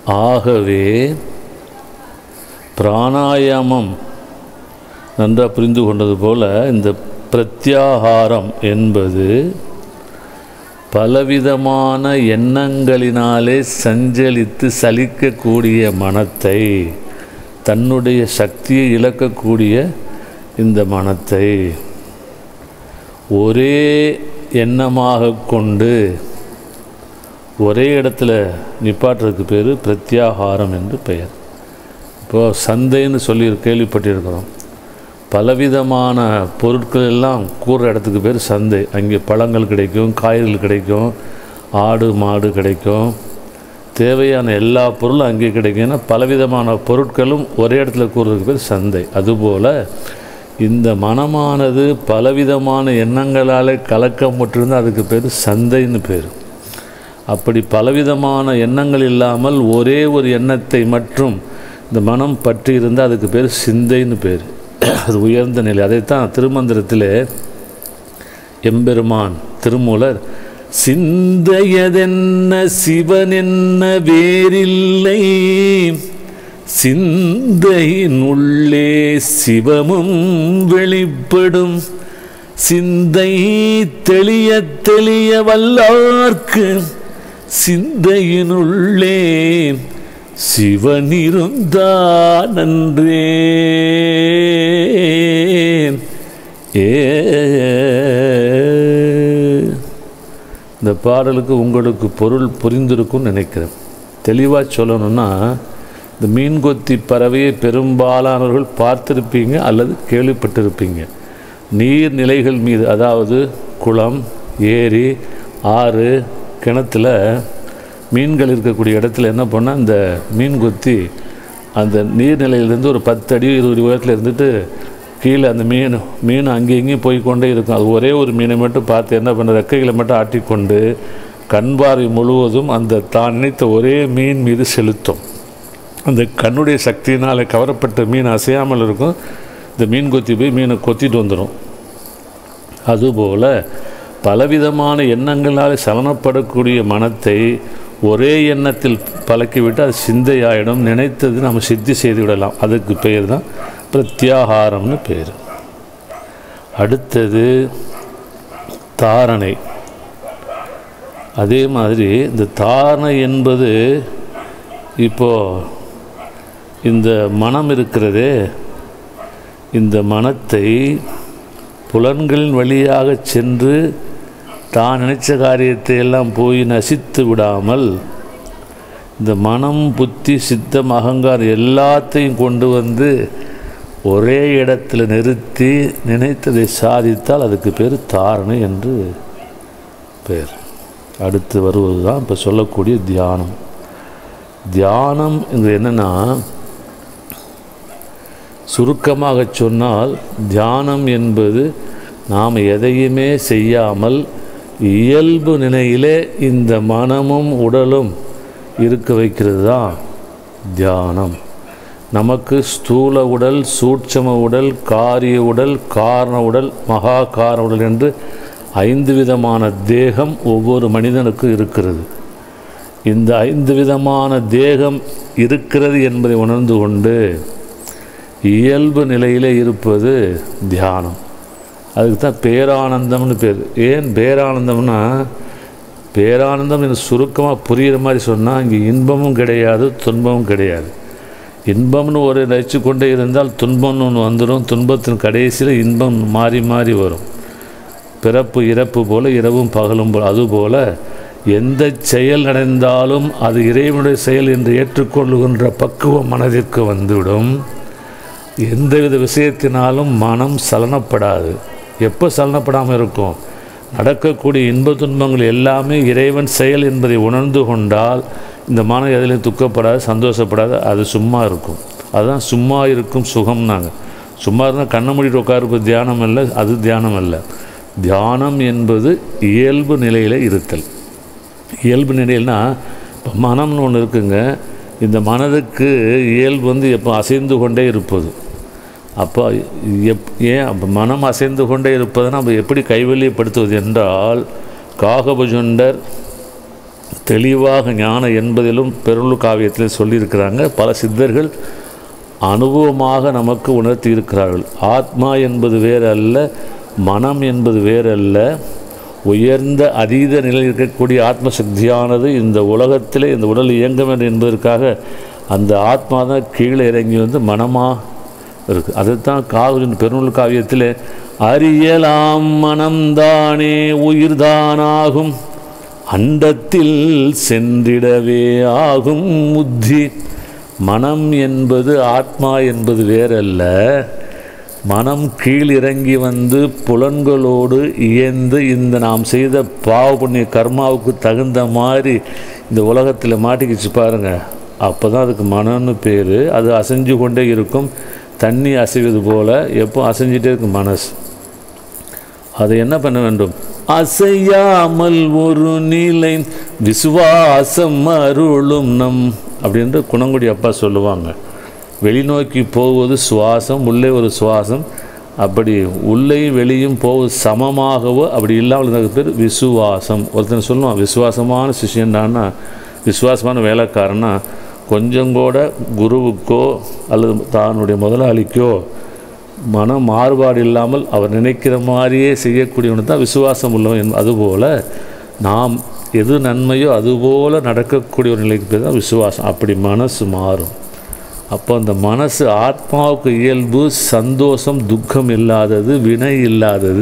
ஆகவே பிராணாயாமம் நன்றாக புரிந்து கொண்டது போல இந்த பிரத்யாகாரம் என்பது பலவிதமான எண்ணங்களினாலே சஞ்சலித்து சலிக்கக்கூடிய மனத்தை தன்னுடைய சக்தியை இழக்கக்கூடிய இந்த மனத்தை ஒரே எண்ணமாக கொண்டு ஒரே இடத்துல நிப்பாட்டுறதுக்கு பேர் பிரத்யாகாரம் என்று பெயர் இப்போது சந்தைன்னு சொல்லி கேள்விப்பட்டிருக்கிறோம் பலவிதமான பொருட்கள் எல்லாம் கூறுற இடத்துக்கு பேர் சந்தை அங்கே பழங்கள் கிடைக்கும் காய்கறிகள் கிடைக்கும் ஆடு மாடு கிடைக்கும் தேவையான எல்லா பொருளும் அங்கே கிடைக்கும் ஏன்னா பலவிதமான பொருட்களும் ஒரே இடத்துல கூறுறதுக்கு பேர் சந்தை அதுபோல் இந்த மனமானது பலவிதமான எண்ணங்களால் கலக்கப்பட்டிருந்தால் அதுக்கு பேர் சந்தைன்னு பேர் அப்படி பலவிதமான எண்ணங்கள் இல்லாமல் ஒரே ஒரு எண்ணத்தை மட்டும் இந்த மனம் பற்றி இருந்தால் அதுக்கு பேர் சிந்தைன்னு பேர் அது உயர்ந்த நிலை அதைத்தான் திருமந்திரத்திலே எம்பெருமான் திருமூலர் சிந்தையதென்ன சிவனென்ன வேறில்லை சிந்தையின் உள்ளே சிவமும் வெளிப்படும் சிந்தை தெளிய தெளிய வல்லார்க்கு சிந்தையினுள்ளே சிவனிருந்தான் நன்றே ஏ இந்த பாடலுக்கு உங்களுக்கு பொருள் புரிந்திருக்கும்னு நினைக்கிறேன் தெளிவாக சொல்லணும்னா இந்த மீன்கொத்தி பறவையை பெரும்பாலானவர்கள் பார்த்திருப்பீங்க அல்லது கேள்விப்பட்டிருப்பீங்க நீர்நிலைகள் மீது அதாவது குளம் ஏரி ஆறு கிணத்துல மீன்கள் இருக்கக்கூடிய இடத்துல என்ன பண்ணால் இந்த மீன் கொத்தி அந்த நீர்நிலையிலேருந்து ஒரு பத்து அடி இருபது உயரத்தில் இருந்துட்டு கீழே அந்த மீன் மீன் அங்கேயும் இங்கேயும் போய் கொண்டே இருக்கும் அது ஒரே ஒரு மீனை மட்டும் பார்த்து என்ன பண்ண ரெக்கைகளை மட்டும் ஆட்டிக்கொண்டு கண்பார்வை முழுவதும் அந்த தான் நினைத்த ஒரே மீன் மீது செலுத்தும் அந்த கண்ணுடைய சக்தியினால் கவரப்பட்ட மீன் அசையாமல் இருக்கும் இந்த மீன் கொத்தி போய் மீனை கொத்திட்டு வந்துடும் அதுபோல் பலவிதமான எண்ணங்களால் சலனப்படக்கூடிய மனத்தை ஒரே எண்ணத்தில் பழக்கிவிட்டு அது சிந்தையாயிடும் நினைத்தது நம்ம சித்தி செய்து விடலாம் அதுக்கு பெயர் தான் பிரத்யாகாரம்னு பேர் அடுத்தது தாரணை அதே மாதிரி இந்த தாரணை என்பது இப்போது இந்த மனம் இருக்கிறதே இந்த மனத்தை புலன்களின் வழியாக சென்று தான் நினைச்ச காரியத்தை எல்லாம் போய் நசித்து விடாமல் இந்த மனம் புத்தி சித்தம் அகங்காரம் எல்லாத்தையும் கொண்டு வந்து ஒரே இடத்துல நிறுத்தி நினைத்ததை சாதித்தால் அதுக்கு பேர் தாரணை என்று பெயர் அடுத்து வருவது தான் இப்போ சொல்லக்கூடிய தியானம் தியானம் இது என்னென்னா சுருக்கமாக சொன்னால் தியானம் என்பது நாம் எதையுமே செய்யாமல் இயல்பு நிலையிலே இந்த மனமும் உடலும் இருக்க வைக்கிறது தான் தியானம் நமக்கு ஸ்தூல உடல் சூட்சம உடல் காரிய உடல் காரண உடல் மகா காரண உடல் என்று ஐந்து விதமான தேகம் ஒவ்வொரு மனிதனுக்கும் இருக்கிறது இந்த ஐந்து விதமான தேகம் இருக்கிறது என்பதை உணர்ந்து கொண்டு இயல்பு நிலையிலே இருப்பது தியானம் அதுக்கு தான் பேரானந்தம்னு பேர் ஏன் பேரானந்தம்னா பேரானந்தம் என்று சுருக்கமாக புரிகிற மாதிரி சொன்னால் இங்கே இன்பமும் கிடையாது துன்பமும் கிடையாது இன்பம்னு ஒரு நினைச்சு கொண்டே இருந்தால் துன்பம்னு ஒன்று வந்துடும் துன்பத்தின் கடைசியில் இன்பம் மாறி மாறி வரும் பிறப்பு இறப்பு போல இரவும் பகலும் போல அதுபோல் எந்த செயல் நடந்தாலும் அது இறைவனுடைய செயல் என்று ஏற்றுக்கொள்ளுகின்ற பக்குவம் மனதிற்கு வந்துவிடும் எந்தவித விஷயத்தினாலும் மனம் சலனப்படாது எப்போ சலனப்படாமல் இருக்கும் நடக்கக்கூடிய இன்ப துன்பங்கள் எல்லாமே இறைவன் செயல் என்பதை உணர்ந்து கொண்டால் இந்த மனம் எதிலையும் துக்கப்படாது சந்தோஷப்படாது அது சும்மா இருக்கும் அதுதான் சும்மா இருக்கும் சுகம்னாங்க சும்மா இருந்தால் கண்ணை மூடிட்டு உட்காருப்பது தியானம் அல்ல அது தியானம் அல்ல தியானம் என்பது இயல்பு நிலையில் இருத்தல் இயல்பு நிலையில்னா இப்போ மனம்னு ஒன்று இருக்குங்க இந்த மனதுக்கு இயல்பு வந்து எப்போ அசைந்து கொண்டே இருப்பது அப்போ எப் ஏன் அப்போ மனம் அசைந்து கொண்டே இருப்பதை நம்ம எப்படி கைவல்யப்படுத்துவது என்றால் காகபுஜுண்டர் தெளிவாக ஞானம் என்பதிலும் பெருள் காவியத்தில் சொல்லியிருக்கிறாங்க பல சித்தர்கள் அனுபவமாக நமக்கு உணர்த்தி இருக்கிறார்கள் ஆத்மா என்பது வேறு அல்ல மனம் என்பது வேறு அல்ல உயர்ந்த அதீத நிலையில் இருக்கக்கூடிய ஆத்மசக்தியானது இந்த உலகத்திலே இந்த உடல் இயங்க வேண்டும் என்பதற்காக அந்த ஆத்மா தான் கீழே இறங்கி வந்து மனமாக இருக்குது அதுதான் காவிரின் பெருநூல் காவியத்தில் அறியலாம் மனம்தானே உயிர்தானாகும் அண்டத்தில் சென்றிடவே ஆகும் முத்தி மனம் என்பது ஆத்மா என்பது வேறல்ல மனம் கீழ் இறங்கி வந்து புலன்களோடு இயந்து இந்த நாம் செய்த பாவ புண்ணிய கர்மாவுக்கு தகுந்த மாதிரி இந்த உலகத்தில் மாட்டிக்கிச்சு பாருங்க அப்போ தான் அதுக்கு மனம்னு பேர் அது அசைஞ்சு கொண்டே இருக்கும் தண்ணி அசைவது போல் எப்போ அசைஞ்சிட்டே இருக்கும் மனசு அதை என்ன பண்ண வேண்டும் அசையாமல் ஒரு நிலை விசுவாசம் அருளும் நம் அப்படின்ற குணங்குடி அப்பா சொல்லுவாங்க வெளிநோக்கி போவது சுவாசம் உள்ளே ஒரு சுவாசம் அப்படி உள்ளேயும் வெளியும் போவது சமமாகவோ அப்படி இல்லாமல் இருந்த பேர் விசுவாசம் ஒருத்தன் சொல்லுவான் விசுவாசமான சிஷியன்டான்னா விசுவாசமான வேலைக்காரன்னா கொஞ்சம் கூட குருவுக்கோ அல்லது தானுடைய முதலாளிக்கோ மன மாறுபாடு இல்லாமல் அவர் நினைக்கிற மாதிரியே செய்யக்கூடியவனு தான் விசுவாசம் உள்ளவன் என்ப- அதுபோல நாம் எது நன்மையோ அதுபோல நடக்கக்கூடிய ஒரு நிலைக்கு பேர் தான் விசுவாசம் அப்படி மனசு மாறும் அப்போ அந்த மனசு ஆத்மாவுக்கு இயல்பு சந்தோஷம் துக்கம் இல்லாதது வினை இல்லாதது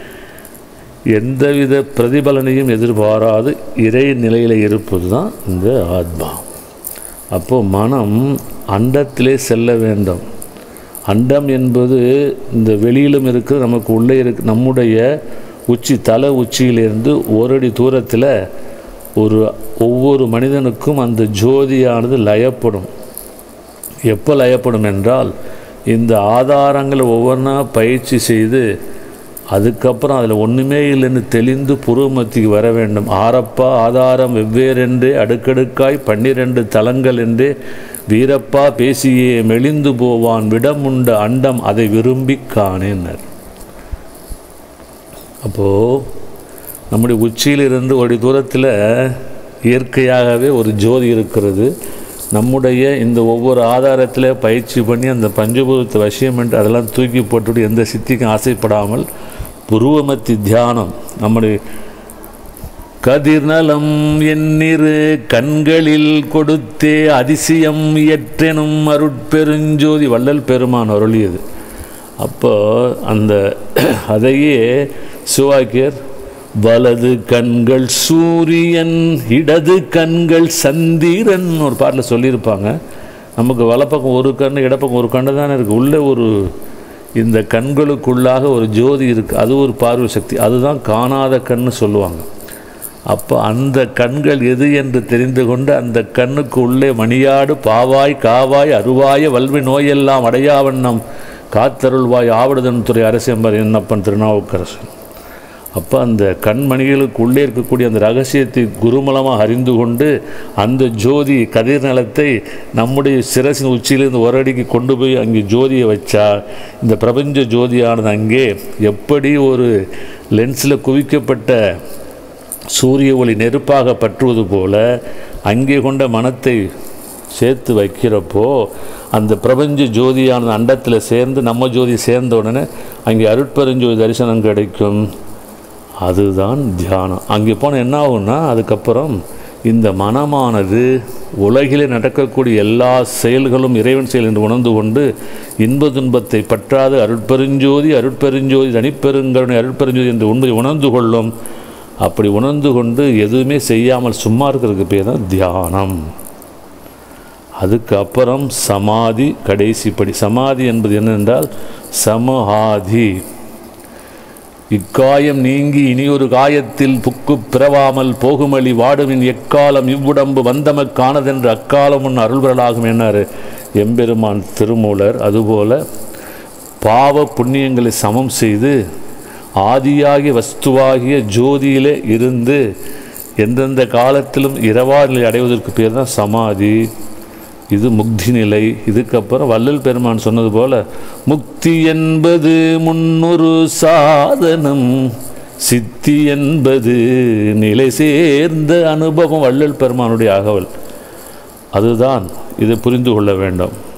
எந்தவித பிரதிபலனையும் எதிர்பாராது இறை நிலையில் இருப்பது தான் இந்த ஆத்மா அப்போது மனம் அண்டத்திலே செல்ல வேண்டும் அண்டம் என்பது இந்த வெளியிலும் இருக்குது நமக்கு உள்ளே இருக்கு நம்முடைய உச்சி தலை உச்சியிலிருந்து ஒரு அடி தூரத்தில் ஒரு ஒவ்வொரு மனிதனுக்கும் அந்த ஜோதியானது லயப்படும் எப்போ லயப்படும் என்றால் இந்த ஆதாரங்களை ஒவ்வொன்றா பயிற்சி செய்து அதுக்கப்புறம் அதில் ஒன்றுமே இல்லைன்னு தெளிந்து புருவமத்திக்கு வர வேண்டும் ஆரப்பா ஆதாரம் வெவ்வேறென்றே அடுக்கடுக்காய் பன்னிரண்டு தலங்கள் என்றே வீரப்பா பேசியே மெலிந்து போவான் விடமுண்ட அண்டம் அதை விரும்பி காணேன்னர் அப்போது நம்முடைய உச்சியிலிருந்து ஒரு தூரத்தில் இயற்கையாகவே ஒரு ஜோதி இருக்கிறது நம்முடைய இந்த ஒவ்வொரு ஆதாரத்தில் பயிற்சி பண்ணி அந்த பஞ்சபூதத்தை வசியம் என்று அதெல்லாம் தூக்கி போட்டுவிட்டு எந்த சித்திக்கும் ஆசைப்படாமல் புருவமத்தி தியானம் நம்முடைய கதிர்நலம் எண்ணிரு கண்களில் கொடுத்தே அதிசயம் இயற்றெனும் அருட்பெருஞ்சோதி வள்ளல் பெருமான் அருளியது அப்போ அந்த அதையே சிவாக்கியர் வலது கண்கள் சூரியன் இடது கண்கள் சந்திரன் ஒரு பாட்டில் சொல்லியிருப்பாங்க நமக்கு வலப்பக்கம் ஒரு கண் இடப்பக்கம் ஒரு கண்ணு தானே இருக்குது உள்ளே ஒரு இந்த கண்களுக்குள்ளாக ஒரு ஜோதி இருக்குது அது ஒரு பார்வை சக்தி அதுதான் காணாத கண்ணு சொல்லுவாங்க அப்போ அந்த கண்கள் எது என்று தெரிந்து கொண்டு அந்த கண்ணுக்கு உள்ளே மணியாடு பாவாய் காவாய் அருவாய வல்வி நோயெல்லாம் அடையாவண்ணம் காத்தருள்வாய் ஆவடுதன் துறை அரசியம்பர் என்னப்பன் திருநாவுக்கரசன் அப்போ அந்த கண்மணிகளுக்கு உள்ளே இருக்கக்கூடிய அந்த ரகசியத்தை குருமலமாக அறிந்து கொண்டு அந்த ஜோதி கதிர் நலத்தை நம்முடைய சிரசின் உச்சியிலிருந்து ஒரு அடிக்கு கொண்டு போய் அங்கே ஜோதியை வச்சா இந்த பிரபஞ்ச ஜோதியானது அங்கே எப்படி ஒரு லென்ஸில் குவிக்கப்பட்ட சூரிய ஒளி நெருப்பாக பற்றுவது போல அங்கே கொண்ட மனத்தை சேர்த்து வைக்கிறப்போ அந்த பிரபஞ்ச ஜோதியானது அண்டத்தில் சேர்ந்து நம்ம ஜோதி சேர்ந்த உடனே அங்கே அருட்பெருஞ்சோதி தரிசனம் கிடைக்கும் அதுதான் தியானம் அங்கே போனால் என்ன ஆகும்னா அதுக்கப்புறம் இந்த மனமானது உலகிலே நடக்கக்கூடிய எல்லா செயல்களும் இறைவன் செயல் என்று உணர்ந்து கொண்டு இன்ப துன்பத்தை பற்றாது அருட்பெருஞ்சோதி அருட்பெருஞ்சோதி தனிப்பெருங்கருணை அருட்பெருஞ்சோதி என்று உண்மையை உணர்ந்து கொள்ளும் அப்படி உணர்ந்து கொண்டு எதுவுமே செய்யாமல் சும்மா இருக்கிறதுக்கு பேர் தான் தியானம் அதுக்கு அப்புறம் சமாதி கடைசி படி சமாதி என்பது என்னென்றால் சமஹாதி இக்காயம் நீங்கி இனியொரு காயத்தில் புக்கு பிறவாமல் போகுமளி வாடுமின் எக்காலம் இவ்வுடம்பு வந்தமக் காணதென்று அக்காலம் உன் அருள்வரலாகும் என்னார் எம்பெருமான் திருமூலர் அதுபோல பாவ புண்ணியங்களை சமம் செய்து ஆதியாகிய வஸ்துவாகிய ஜோதியிலே இருந்து எந்தெந்த காலத்திலும் இரவா நிலை அடைவதற்கு பேர் தான் சமாதி இது முக்தி நிலை இதுக்கப்புறம் வள்ளல் பெருமான் சொன்னது போல முக்தி என்பது முன்னொரு சாதனம் சித்தி என்பது நிலை சேர்ந்த அனுபவம் வள்ளல் பெருமானுடைய அகவல் அதுதான் இதை புரிந்து கொள்ள வேண்டும்